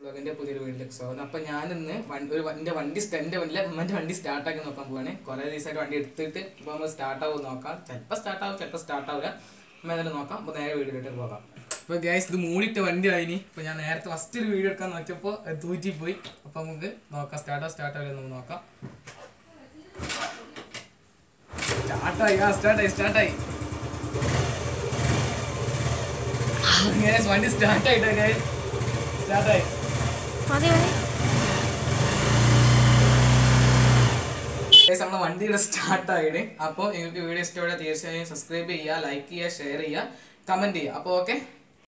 ബ്ലോഗിന്റെ പുതിയൊരു വീട്ടിലേക്ക് സ്വാഗതം അപ്പൊ ഞാൻ ഇന്ന് വൺ- ഒരു എന്റെ വണ്ടി sta- എന്റെ വണ്ടിയിലെ ഉമ്മന്റെ വണ്ടി സ്റ്റാർട്ട് ആക്കി നോക്കാൻ പോവാണ് കുറെ ദിവസമായിട്ട് വണ്ടി എടുത്തിട്ട് ഇപ്പൊ നമ്മൾ സ്റ്റാർട്ട് ആവും നോക്കാം ചിലപ്പോൾ സ്റ്റാർട്ട് ആവും ചിലപ്പോൾ സ്റ്റാർട്ട് ആവില്ല നമ്മൾ ഏതായാലും നോക്കാം അപ്പൊ നേരെ വീഡിയോയിലേക്ക് പോകാം ഇപ്പൊ ഗ്യാസ് ഇത് മൂടിയിട്ട് വണ്ടി ആയിനി ഇപ്പൊ ഞാൻ നേരത്തെ ഫസ്റ്റ് ഒരു വീഡിയോ എടുക്കാൻ നോക്കിയപ്പോൾ അത് തൂറ്റി പോയി അപ്പൊ നമുക്ക് നോക്കാം സ്റ്റാർട്ട് സ്റ്റാർട്ട് ആവില്ല നമുക്ക് നോക്കാം സ്റ്റാർട്ടായി ആ സ്റ്റാർട്ടായി സ്റ്റാർട്ടായി വണ്ടി സ്റ്റാർട്ടായിട്ടോ ഗ്യാസ് സ്റ്റാർട്ടായി മതി മതി ഗൈസ് നമ്മളെ വണ്ടിയുടെ സ്റ്റാർട്ട് ആയിട്ട് അപ്പോൾ നിങ്ങൾക്ക് വീഡിയോ ഇഷ്ടമായ തീർച്ചയായും സബ്സ്ക്രൈബ് ചെയ്യുക ലൈക്ക് ചെയ്യുക ഷെയർ ചെയ്യുക കമന്റ് ചെയ്യുക അപ്പോൾ ഓക്കെ